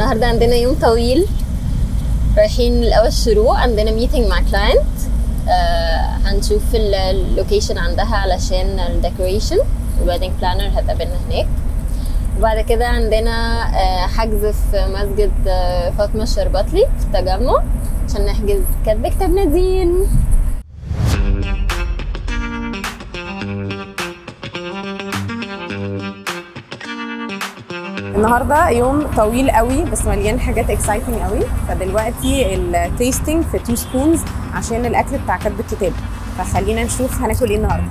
النهارده عندنا يوم طويل رايحين الاول الشروق عندنا ميتنج مع كلاينت آه هنشوف اللوكيشن عندها علشان الديكوريشن الويدنج بلانر هتقابلنا هناك وبعد كده عندنا آه حجز في مسجد آه فاطمه الشربطلي في التجمع عشان نحجز كاتب كتاب نادين النهارده يوم طويل قوي بس مليان حاجات اكسايتنج قوي فدلوقتي التيستنج في تو سبونز عشان الاكل بتاع كاتب الكتاب فخلينا نشوف هناكل ايه النهارده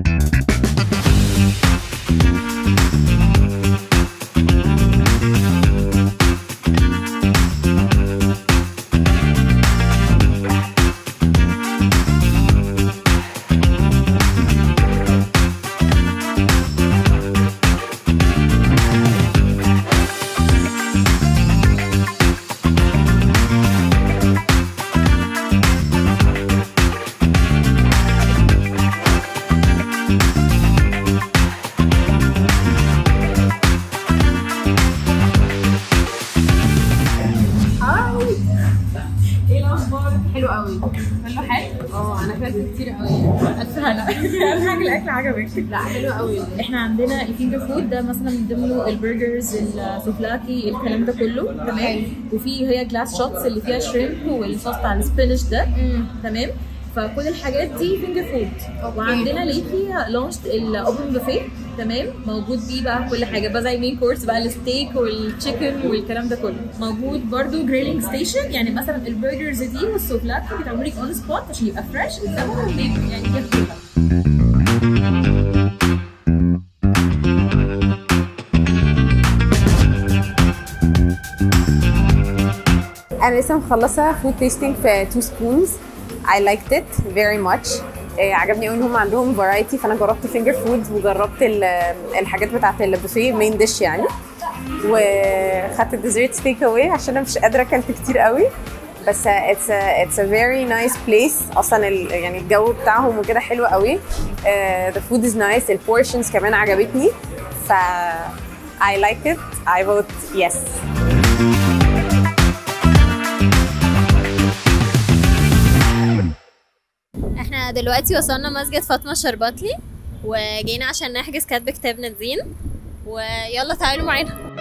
ايه الاخبار حلو قوي كله حلو اه انا اكلت كتير قوي الف هلا اهم حاجه الاكل عجبك لا حلو قوي احنا عندنا الفينجر فود ده مثلا من ضمنه البرجرز السوفلاكي الكلام ده كله تمام وفي هي جلاس شوتس اللي فيها شريمب والصوص بتاع السبينش ده تمام فكل الحاجات دي فينجر فود وعندنا ليتلي لونشت الاوبن بوفيه تمام موجود بيه بقى كل حاجه بقى زي مين كورس بقى الستيك والتشيكن والكلام ده كله موجود برضو جريلينج ستيشن يعني مثلا البرجرز دي والسوفلاكي بيتعملوا لك اون سبوت عشان يبقى فريش قدامهم يعني ياكلوها انا لسه مخلصه فود تيستنج في تو سبونز I liked it very much آه، عجبني قوي ان هم عندهم فرايتي فانا جربت فينجر فودز وجربت ال- الحاجات بتاعت البوفيه مين ديش يعني وخدت الديزرت تيك اواي عشان انا مش قادره اكلت كتير قوي بس اتس اتس ا فيري نايس بليس اصلا ال- يعني الجو بتاعهم وكده حلو قوي ذا فود از نايس البورشنز كمان عجبتني ف I like it I vote yes احنا دلوقتي وصلنا مسجد فاطمه الشربطلي وجينا عشان نحجز كاتب كتاب نادين ويلا تعالوا معانا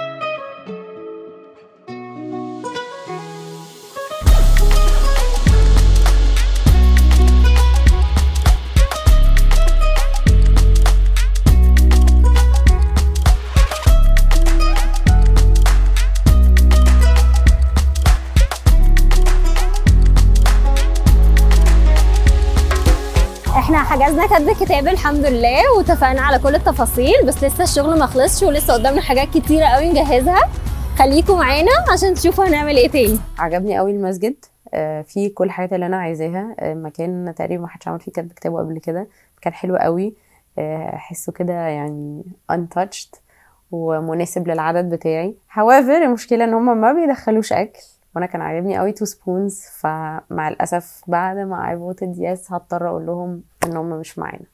احنا حجزنا كاتب الكتاب الحمد لله واتفقنا على كل التفاصيل بس لسه الشغل ما خلصش ولسه قدامنا حاجات كتيره قوي نجهزها خليكم معانا عشان تشوفوا هنعمل ايه تاني عجبني قوي المسجد آه، فيه كل الحاجات اللي انا عايزاها آه، مكان تقريبا ما حدش عمل فيه كاتب كتابه قبل كده كان حلو قوي آه، احسه كده يعني untouched ومناسب للعدد بتاعي however المشكله ان هم ما بيدخلوش اكل وانا كان عاجبني قوي تو سبونز فمع الاسف بعد ما I voted yes هضطر اقول لهم ان هم مش معانا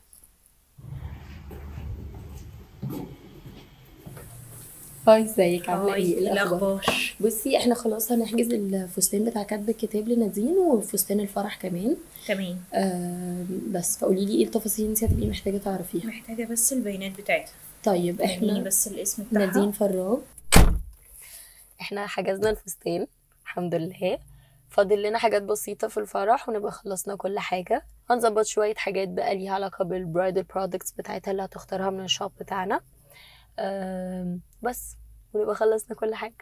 هاي ازيك عامله هاي، ايه إيه الأخبار؟ بصي احنا خلاص هنحجز الفستان بتاع كاتب الكتاب لنادين وفستان الفرح كمان تمام آه بس فقولي لي ايه التفاصيل اللي انت هتبقي محتاجه تعرفيها محتاجه بس البيانات بتاعتها طيب اديني احنا بس الاسم بتاعها نادين فراج احنا حجزنا الفستان الحمد لله فاضل لنا حاجات بسيطة في الفرح ونبقى خلصنا كل حاجة هنظبط شوية حاجات بقى ليها علاقة بالبرايدل برودكتس بتاعتها اللي هتختارها من الشوب بتاعنا آم، بس ونبقى خلصنا كل حاجة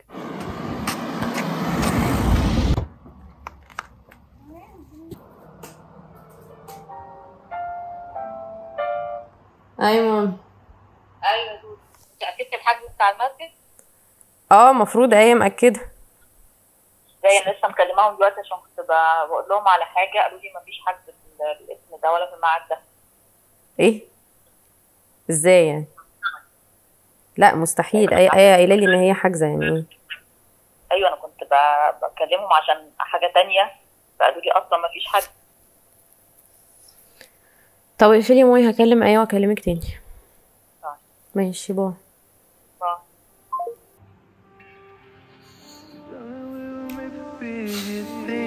ايوه ايوه دول انت اكدت الحجز بتاع المسجد اه المفروض ايه مأكده زي انا لسه مكلماهم دلوقتي عشان كنت ب- بقول لهم على حاجه قالوا لي مفيش حجز في ال- الاسم ده ولا في الميعاد ده ايه ازاي يعني لا مستحيل اي اي قايله لي ان هي حاجزه يعني ايه ايوه انا كنت ب- بكلمهم عشان حاجه تانية فقالوا لي اصلا مفيش حجز طب اقفلي يا ماي هكلم ايه واكلمك تاني طيب. ماشي باي اه biggest thing.